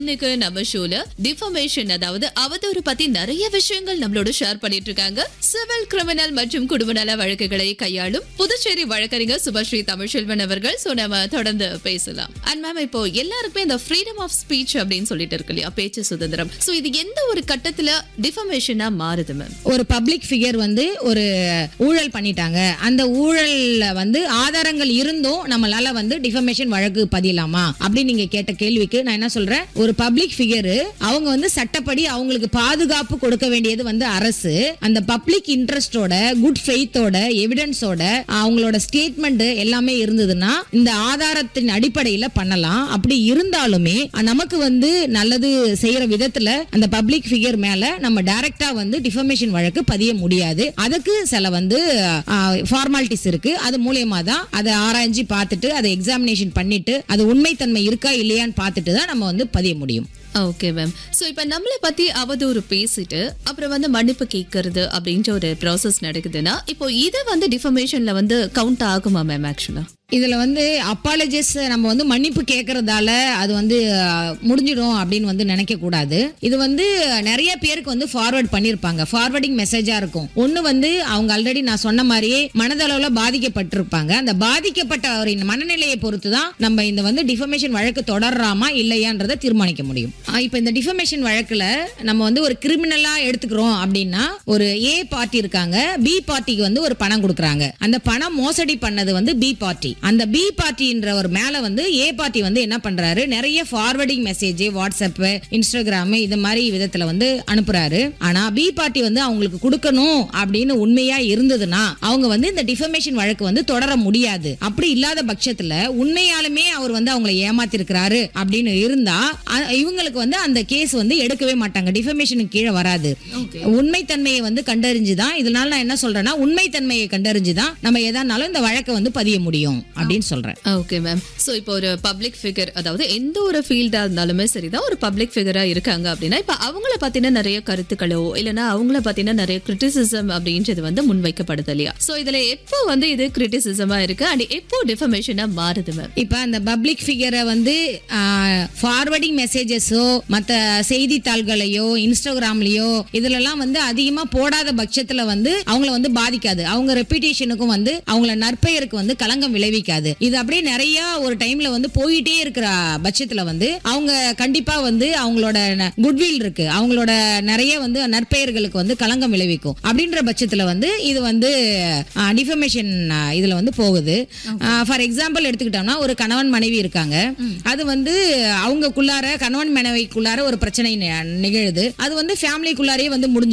இன்னைக்கு நம்ம ஷோல டிஃபர்மேஷன் அதாவது அவதூறு பத்தி நிறைய விஷயங்கள் நம்மளோட ஷேர் பண்ணிட்டு இருக்காங்க சிவில் கிரிமினல் மற்றும் குடும்ப நல வழக்குகளை கையாளும் புதுச்சேரி வழக்கறிஞர் சுபஸ்ரீ தமிழ்செல்வன் அவர்கள் சோ நம்ம தொடர்ந்து பேசலாம் அண்ட் மேம் இப்போ எல்லாருக்குமே இந்த ஃப்ரீடம் ஆஃப் ஸ்பீச் அப்படின்னு சொல்லிட்டு இருக்கு இல்லையா பேச்சு சுதந்திரம் சோ இது எந்த ஒரு கட்டத்துல டிஃபர்மேஷனா மாறுது மேம் ஒரு பப்ளிக் ஃபிகர் வந்து ஒரு ஊழல் பண்ணிட்டாங்க அந்த ஊழல்ல வந்து ஆதாரங்கள் இருந்தும் நம்மளால வந்து டிஃபமேஷன் வழக்கு பதியலாமா அப்படின்னு நீங்க கேட்ட கேள்விக்கு நான் என்ன சொல்றேன் ஒரு பப்ளிக் ஃபிகர் அவங்க வந்து சட்டப்படி அவங்களுக்கு பாதுகாப்பு கொடுக்க வேண்டியது வந்து அரசு அந்த பப்ளிக் இன்ட்ரெஸ்டோட குட் ஃபெய்த்தோட எவிடன்ஸோட அவங்களோட ஸ்டேட்மெண்ட் எல்லாமே இருந்ததுன்னா இந்த ஆதாரத்தின் அடிப்படையில பண்ணலாம் அப்படி இருந்தாலுமே நமக்கு வந்து நல்லது செய்யற விதத்துல அந்த பப்ளிக் ஃபிகர் மேல நம்ம டைரக்டா வந்து டிஃபர்மேஷன் வழக்கு பதிய முடியாது அதுக்கு சில வந்து ஃபார்மாலிட்டிஸ் இருக்கு அது மூலியமா தான் அதை ஆராய்ஞ்சு பார்த்துட்டு அதை எக்ஸாமினேஷன் பண்ணிட்டு அது உண்மைத்தன்மை இருக்கா இல்லையான்னு பார்த்துட்டு தான் நம்ம வந்து பதிய முடியும் ஓகே மேம் சோ இப்ப நம்மள பத்தி அவதூறு பேசிட்டு அப்புறம் வந்து மன்னிப்பு கேட்கறது அப்படின்ற ஒரு ப்ராசஸ் நடக்குதுன்னா இப்போ இது வந்து டிஃபர்மேஷன்ல வந்து கவுண்ட் ஆகுமா மேம் ஆக்சுவலா இதுல வந்து அப்பாலஜிஸ் நம்ம வந்து மன்னிப்பு கேட்கறதால அது வந்து அஹ், முடிஞ்சிடும் அப்படின்னு வந்து நினைக்க கூடாது இது வந்து நிறைய பேருக்கு வந்து ஃபார்வர்ட் பண்ணிருப்பாங்க ஃபார்வர்டிங் மெசேஜா இருக்கும் ஒண்ணு வந்து அவங்க ஆல்ரெடி நான் சொன்ன மாதிரியே மனதளவுல பாதிக்கப்பட்டிருப்பாங்க அந்த பாதிக்கப்பட்டவரின் மனநிலையை பொறுத்து தான் நம்ம இந்த வந்து டிஃபர்மேஷன் வழக்கு தொடர்றாமா இல்லையான்றதை தீர்மானிக்க முடியும் அஹ், இப்ப இந்த டிஃபர்மேஷன் வழக்குல நம்ம வந்து ஒரு கிரிமினலா எடுத்துக்கிறோம் அப்படின்னா ஒரு ஏ பார்ட்டி இருக்காங்க பி பார்ட்டிக்கு வந்து ஒரு பணம் கொடுக்குறாங்க அந்த பணம் மோசடி பண்ணது வந்து பி பார்ட்டி அந்த பி பார்ட்டின்ற ஒரு மேல வந்து ஏ பார்ட்டி வந்து என்ன பண்றாரு நிறைய ஃபார்வர்டிங் மெசேஜ் வாட்ஸ்அப் இன்ஸ்டாகிராம் இது மாதிரி விதத்துல வந்து அனுப்புறாரு ஆனா பி பார்ட்டி வந்து அவங்களுக்கு கொடுக்கணும் அப்படின்னு உண்மையா இருந்ததுன்னா அவங்க வந்து இந்த டிஃபர்மேஷன் வழக்கு வந்து தொடர முடியாது அப்படி இல்லாத பட்சத்துல உண்மையாலுமே அவர் வந்து அவங்களை ஏமாத்திருக்கிறாரு அப்படின்னு இருந்தா அ- இவங்களுக்கு வந்து அந்த கேஸ் வந்து எடுக்கவே மாட்டாங்க டிஃபர்மேஷனுக்கு கீழே வராது ஓகே உண்மைத்தன்மையை வந்து கண்டறிஞ்சுதான் இதனால நான் என்ன சொல்றேன்னா உண்மைத்தன்மையை கண்டறிஞ்சுதான் நம்ம எதானாலும் இந்த வழக்கை வந்து பதிய முடியும் அப்படின்னு சொல்றேன் ஓகே மேம் சோ இப்போ ஒரு பப்ளிக் ஃபிகர் அதாவது எந்த ஒரு ஃபீல்டா இருந்தாலுமே சரிதான் ஒரு பப்ளிக் ஃபிகரா இருக்காங்க அப்படின்னா இப்ப அவங்கள பத்தின நிறைய கருத்துக்களோ இல்லனா அவங்கள பத்தின நிறைய கிரிட்டிசிசம் அப்படின்றது வந்து முன்வைக்கப்படுது இல்லையா சோ இதுல எப்போ வந்து இது கிரிட்டிசிசமா இருக்கு அண்ட் எப்போ டிஃபர்மேஷனா மாறுது மேம் இப்ப அந்த பப்ளிக் ஃபிகரை வந்து ஃபார்வர்டிங் மெசேஜஸோ மற்ற செய்தித்தாள்களையோ இன்ஸ்டாகிராம்லயோ இதுலலாம் வந்து அதிகமா போடாத பட்சத்துல வந்து அவங்கள வந்து பாதிக்காது அவங்க ரெப்புடேஷனுக்கும் வந்து அவங்கள நற்பெயருக்கு வந்து களங்கம் விளைவிக்காது இது அப்படியே நிறைய ஒரு டைம்ல வந்து போயிட்டே இருக்கிற பட்சத்துல வந்து அவங்க கண்டிப்பா வந்து அவங்களோட குட்வில் இருக்கு அவங்களோட நிறைய வந்து நற்பெயர்களுக்கு வந்து களங்கம் விளைவிக்கும் அப்படின்ற பட்சத்துல வந்து இது வந்து டிஃபர்மேஷன் இதுல வந்து போகுது ஃபார் எக்ஸாம்பிள் எடுத்துக்கிட்டோம்னா ஒரு கணவன் மனைவி இருக்காங்க அது வந்து அவங்கக்குள்ளார கணவன் மனைவிக்குள்ளார ஒரு பிரச்சனை நி- நிகழுது அது வந்து ஃபேமிலிக்குள்ளாரே வந்து முடிஞ்சு